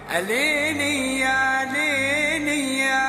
ليلي يا ليلي يا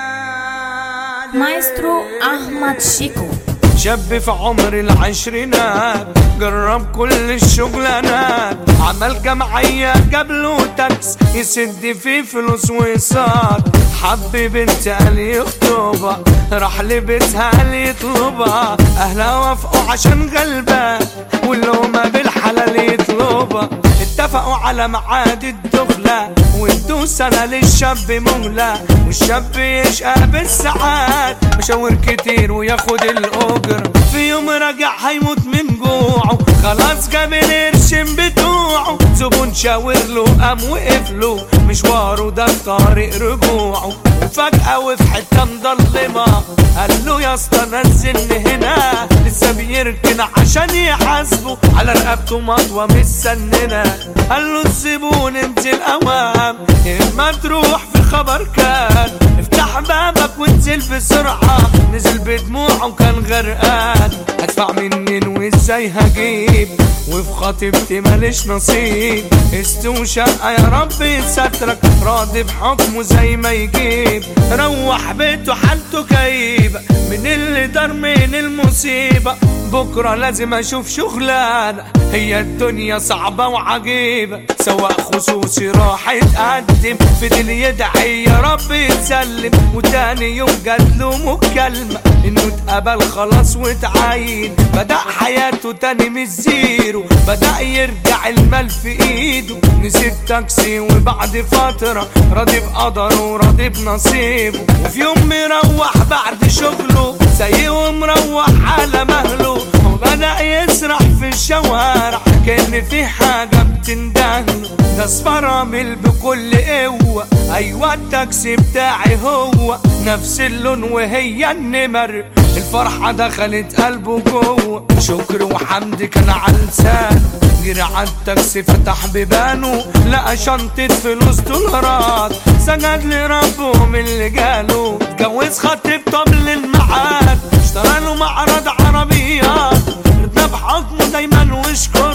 مايسترو أحمد شيكو شاب في عمر العشرينات جرب كل الشغلانات عمل جمعية قبله تاكس يسد فيه فلوس ويصاد حب بنت قال يخطبها راح لبيتها قال يطلبها اهلها وافقوا عشان غلبة واللومة بالحلال يطلبها اتفقوا على ميعاد الدخلة وادوا سنة للشاب مهلة والشاب يشقى بالساعات مشاور كتير وياخد الأجر في يوم رجع هيموت من جوعه خلاص جاب القرشين بتوعه زبون شاور له قام وقف له مشواره ده طريق رجوعه وفجأة وفي حتة مضلمة قال له يا اسطى نزلني هنا لسه بيركن عشان يحاسبه على رقبته مطوة مستننة قال له الزبون انزل اوام اما تروح في خبر كان افتح بابك وانزل بسرعة نزل بدموعه وكان غرقان هدفع منين وازاي هجيب وفي خطيبتي ماليش نصيب استو شقة يا رب يسترك راضي بحكمه زي ما يجيب روح بيته حالته كئيبة من اللي دار من المصيبة بكرة لازم اشوف شغلانة هي الدنيا صعبة وعجيبة سواق خصوصي راح يتقدم فضل يدعي يا رب يتسلم وتاني يوم جاتله مكالمة انه اتقبل خلاص واتعين بدأ حياته تاني من الزيرو بدأ يرجع المال في ايده نسيت تاكسي وبعد فترة راضي بقدره وراضي بنصيبه وفي يوم مروح بعد شغله سايق ومروح على مهله وبدأ يسرح في الشوارع كأن في حاجة بتندهله ده فرامل بكل قوة أيوة التاكسي بتاعي هو نفس اللون وهي النمر الفرحة دخلت قلبه جوه شكر وحمد كان على لسانه جري على التاكسي فتح بيبانه لقى شنطة فلوس دولارات سجد لربه من اللي جاله اتجوز خطيب طبل الميعاد اشترى له معرض عربيات رضا بحكمه دايما وشكر